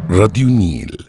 راديو نيل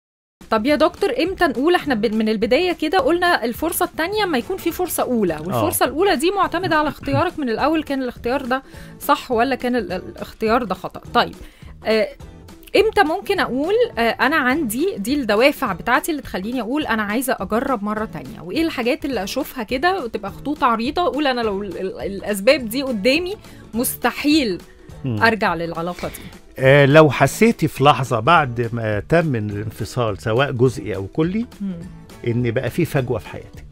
طب يا دكتور امتى نقول احنا ب- من البدايه كده قلنا الفرصه الثانيه ما يكون في فرصه اولى والفرصه الاولى دي معتمده على اختيارك من الاول كان الاختيار ده صح ولا كان ال- الاختيار ده خطا طيب آه امتى ممكن اقول آه انا عندي دي الدوافع بتاعتي اللي تخليني اقول انا عايزه اجرب مره تانية وايه الحاجات اللي اشوفها كده وتبقى خطوط عريضه اقول انا لو ال- ال- الاسباب دي قدامي مستحيل مم. ارجع للعلاقه دي آه لو حسيتي في لحظه بعد ما تم الانفصال سواء جزئي او كلي مم. ان بقى في فجوه في حياتك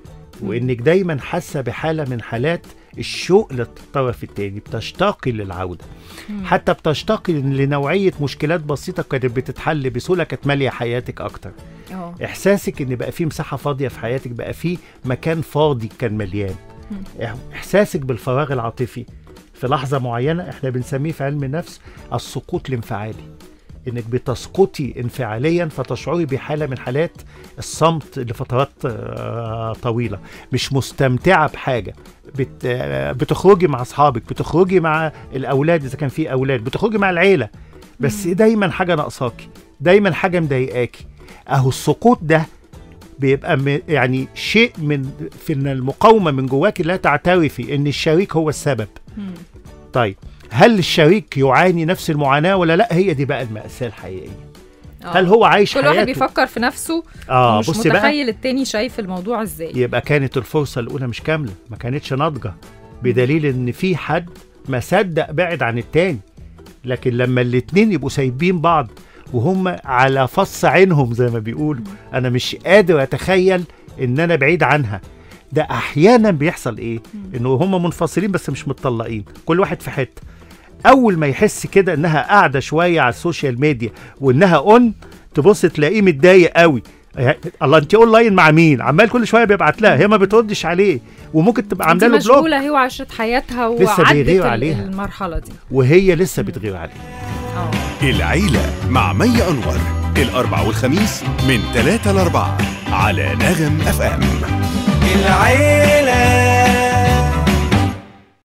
وانك دايما حاسه بحاله من حالات الشوق للطرف التاني بتشتاقي للعوده مم. حتى بتشتاقي لنوعيه مشكلات بسيطه كانت بتتحل بسهوله كانت ماليه حياتك اكتر اه احساسك ان بقى في مساحه فاضيه في حياتك بقى في مكان فاضي كان مليان مم. إح- احساسك بالفراغ العاطفي في لحظه معينه احنا بنسميه في علم النفس السقوط الانفعالي انك بتسقطي انفعاليا فتشعري بحاله من حالات الصمت لفترات آه، طويله مش مستمتعه بحاجه بت آه، بتخرجي مع اصحابك بتخرجي مع الاولاد اذا كان في اولاد بتخرجي مع العيله بس دايما حاجه ناقصاكي دايما حاجه مضايقاكي اهو السقوط ده بيبقى م- يعني شيء من في إن المقاومه من جواك لا تعترفي ان الشريك هو السبب مم. طيب هل الشريك يعاني نفس المعاناه ولا لا هي دي بقى الماساه الحقيقيه آه. هل هو عايش كل حياته واحد بيفكر في نفسه اه مش بصي بقى متخيل التاني شايف الموضوع ازاي يبقى كانت الفرصه الاولى مش كامله ما كانتش ناضجه بدليل ان في حد ما صدق بعد عن التاني لكن لما الاتنين يبقوا سايبين بعض وهم على فص عينهم زي ما بيقولوا انا مش قادر اتخيل ان انا بعيد عنها ده احيانا بيحصل ايه انه هم منفصلين بس مش متطلقين كل واحد في حته اول ما يحس كده انها قاعده شويه على السوشيال ميديا وانها اون تبص تلاقيه متضايق قوي يا- الله انت اونلاين مع مين عمال كل شويه بيبعت لها هي ما بتردش عليه وممكن تبقى دي عامله له بلوك مشغوله هي وعاشت حياتها لسه وعدت بيغير ال- عليها. المرحله دي وهي لسه بتغير عليه اه العيلة مع مي أنور الأربع والخميس من 3 ل 4 على نغم أف أم العيلة